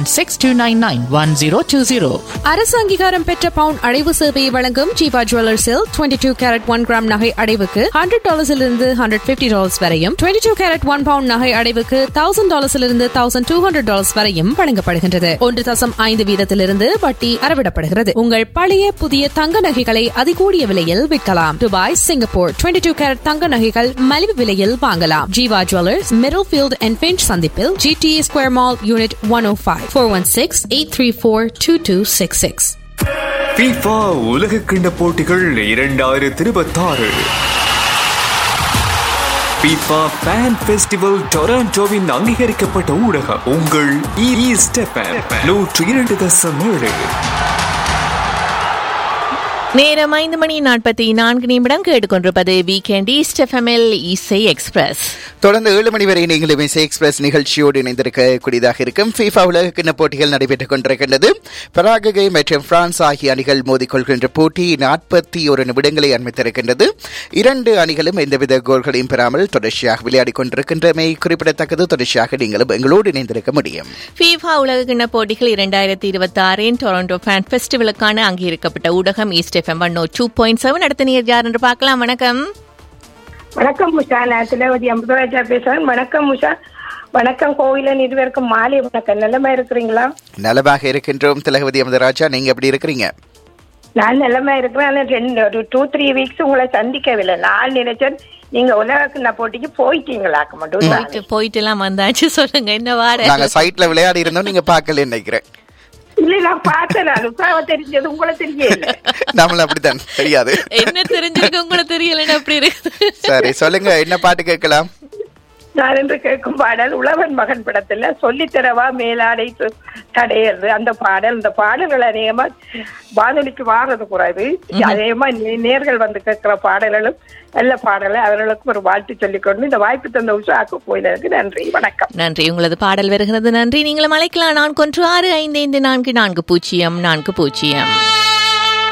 six two nine nine one zero two zero அரசு அங்கீகாரம் பெற்ற பவுன் அடைவு சேவையை வழங்கும் ஜீவா ஜுவல்லர்ஸில் twenty two carat one gram நகை அடைவுக்கு ஹண்ட்ரட் டாலர்ஸிலிருந்து ஹண்ட்ரட் பிப்டி டாலர்ஸ் வரையும் twenty two carat one pound நகை அடைவுக்கு தௌசண்ட் டாலர்ஸிலிருந்து தௌசண்ட் டூ ஹண்ட்ரட் டாலர்ஸ் வரையும் வழங்கப்படுகின்றது ஒன்று தசம் ஐந்து வீதத்திலிருந்து வட்டி அறவிடப்படுகிறது உங்கள் பழைய புதிய தங்க நகைகளை அதிகூடிய விலையில் விற்கலாம் Dubai Singapore twenty two carat தங்க நகைகள் மலிவு விலையில் வாங்கலாம் Jeeva jewellers Middlefield and Finch சந்திப்பில் GTA square mall unit one O five four one six eight three four two two six six FIFA உலக கிண்ட போட்டிகள் இரண்டாயிரத்தி இருபத்தாறு FIFA Fan Festival டொராண்டோவின் அங்கீகரிக்கப்பட்ட ஊடகம் உங்கள் ஈஸ்ட் நூற்று இரண்டு தசம் ஏழு நேரம் ஐந்து மணி நாற்பத்தி நான்கு நிமிடம் கேட்டுக்கொண்டிருப்பது வீக்கெண்ட் ஈஸ்ட் எஃப்எம்எல் இசை எக்ஸ்பிரஸ் தொடர்ந்து ஏழு மணி வரை நீங்களும் இசை எக்ஸ்பிரஸ் நிகழ்ச்சியோடு இணைந்திருக்கக்கூடியதாக இருக்கும் ஃபீஃபா உலக கிண்ண போட்டிகள் நடைபெற்றுக் கொண்டிருக்கின்றது பராகை மற்றும் பிரான்ஸ் ஆகிய அணிகள் மோதிக்கொள்கின்ற போட்டி நாற்பத்தி ஒரு நிமிடங்களை அண்மித்திருக்கின்றது இரண்டு அணிகளும் எந்தவித கோல்களையும் பெறாமல் தொடர்ச்சியாக விளையாடிக் கொண்டிருக்கின்றமை குறிப்பிடத்தக்கது தொடர்ச்சியாக நீங்களும் எங்களோடு இணைந்திருக்க முடியும் ஃபீஃபா உலக கிண்ண போட்டிகள் இரண்டாயிரத்தி இருபத்தி ஆறின் டொரண்டோ ஃபேன் ஃபெஸ்டிவலுக்கான அங்கீகரிக்கப்பட்ட ஊடகம் East FM one two point seven அடுத்த நீர் யார் என்று பார்க்கலாம் வணக்கம் வணக்கம் உஷா நான் திலவதி அமுதராஜா பேசுறேன் வணக்கம் உஷா வணக்கம் கோவிலன் இருவருக்கும் மாலை வணக்கம் நிலைமை இருக்கிறீங்களா நலமாக இருக்கின்றோம் திலகவதி அமதராஜா நீங்க எப்படி இருக்கிறீங்க நான் நிலைமை இருக்கிறேன் ஆனா ரெண்டு ஒரு டூ த்ரீ வீக்ஸ் உங்களை சந்திக்கவில்லை நான் நினைச்சேன் நீங்க உலகக்கு நான் போட்டிக்கு போயிட்டீங்களாக்க மட்டும் போயிட்டு போயிட்டு எல்லாம் வந்தாச்சு சொல்லுங்க என்ன வார நாங்க சைட்ல விளையாடி இருந்தோம் நீங்க பார்க்கல நினைக்கிறேன் இல்ல நான் பார்த்தேன் நான் உஷாவை தெரிஞ்சது உங்களை தெரியல நம்மள அப்படித்தான் தெரியாது என்ன தெரிஞ்சிருக்கு உங்களுக்கு தெரியலன்னு அப்படி இருக்குது சரி சொல்லுங்க என்ன பாட்டு கேட்கலாம் நான் என்று கேட்கும் பாடல் உழவன் மகன் படத்துல சொல்லித்தரவா மேலாடை து- தடையறது அந்த பாடல் அந்த பாடல்கள் அநேகமா வானொலிக்கு வாரது குறைவு அதேமா நே- நேர்கள் வந்து கேட்கிற பாடல்களும் நல்ல பாடலை அவர்களுக்கும் ஒரு வாழ்த்து சொல்லிக்கொண்டு இந்த வாய்ப்பு தந்த உஷாக்கு போயினருக்கு நன்றி வணக்கம் நன்றி உங்களது பாடல் வருகிறது நன்றி நீங்களும் அழைக்கலாம் நான்கு ஒன்று ஆறு ஐந்து ஐந்து நான்கு நான்கு பூஜ்ஜியம் நான்கு பூஜ்ஜியம்